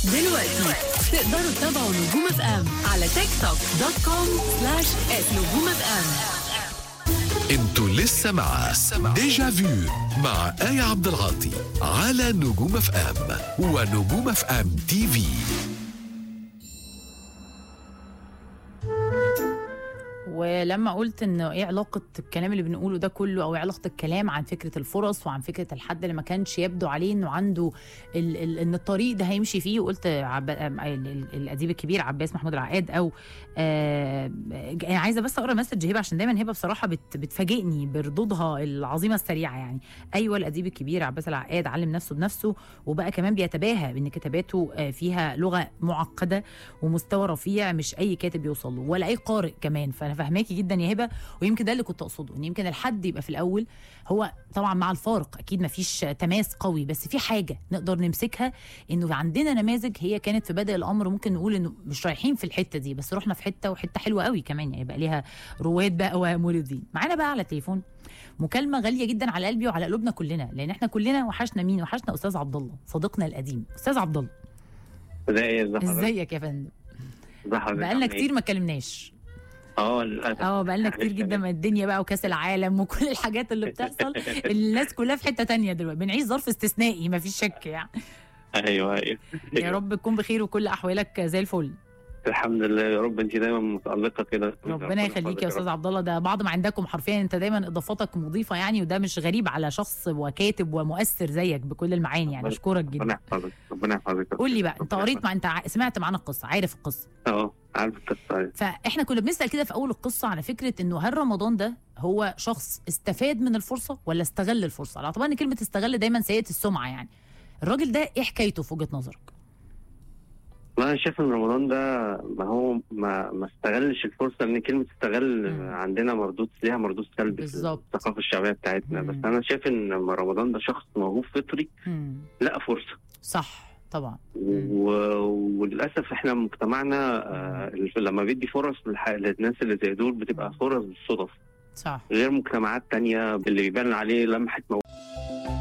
دلوقتي تقدروا تتابعوا نجوم اف ام على تيك توك دوت كوم سلاش نجوم اف ام انتوا لسه مع ديجا فيو مع آية عبد العاطي على نجوم اف ام ونجوم اف ام تي في ولما قلت انه ايه علاقه الكلام اللي بنقوله ده كله او ايه علاقه الكلام عن فكره الفرص وعن فكره الحد اللي ما كانش يبدو عليه انه عنده ال ال ان الطريق ده هيمشي فيه وقلت عب... ال- ال- الاديب الكبير عباس محمود العقاد او آه يعني عايزه بس اقرا مسج هبه عشان دايما هبه بصراحه بت بتفاجئني بردودها العظيمه السريعه يعني ايوه الاديب الكبير عباس العقاد علم نفسه بنفسه وبقى كمان بيتباهى بان كتاباته آه، فيها لغه معقده ومستوى رفيع مش اي كاتب يوصل له ولا اي قارئ كمان فانا فاهماكي جدا يا هبه ويمكن ده اللي كنت اقصده ان يمكن الحد يبقى في الاول هو طبعا مع الفارق اكيد ما فيش تماس قوي بس في حاجه نقدر نمسكها انه عندنا نماذج هي كانت في بدء الامر ممكن نقول انه مش رايحين في الحته دي بس رحنا في حته وحته حلوه قوي كمان يعني يبقى ليها رواد بقى وموردين معانا بقى على التليفون مكالمه غاليه جدا على قلبي وعلى قلوبنا كلنا لان احنا كلنا وحشنا مين وحشنا استاذ عبد الله صديقنا القديم استاذ عبد الله ازاي ازي حضرتك؟ ازيك يا فندم ازي حضرتك بقالنا عامل كتير ما اتكلمناش ايه؟ اه للاسف اه بقالنا كتير معلش جدا من الدنيا بقى وكاس العالم وكل الحاجات اللي بتحصل الناس كلها في حته تانية دلوقتي بنعيش ظرف استثنائي ما فيش شك يعني ايوه ايوه يا رب تكون بخير وكل احوالك زي الفل الحمد لله يا رب انت دايما متالقه كده ربنا يخليك يا استاذ عبد الله ده بعض ما عندكم حرفيا انت دايما اضافاتك مضيفه يعني وده مش غريب على شخص وكاتب ومؤثر زيك بكل المعاني يعني اشكرك ربنا جدا يحفظك ربنا يحفظك قول لي بقى انت ربنا قريت مع انت ع- سمعت معانا القصه عارف القصه اه عارف القصه دي. فاحنا كنا بنسال كده في اول القصه على فكره انه هل رمضان ده هو شخص استفاد من الفرصه ولا استغل الفرصه على اعتبار ان كلمه استغل دايما سيئه السمعه يعني الراجل ده ايه حكايته في وجهه نظرك والله انا شايف ان رمضان ده ما هو ما ما استغلش الفرصه لان كلمه استغل مم. عندنا مردود ليها مردود سلبي في بالظبط. الثقافه الشعبيه بتاعتنا مم. بس انا شايف ان رمضان ده شخص موهوب فطري مم. لقى فرصه صح طبعا و... وللاسف احنا مجتمعنا آه لما بيدي فرص للح... للناس اللي زي دول بتبقى فرص بالصدف صح غير مجتمعات تانية اللي بيبان عليه لمحة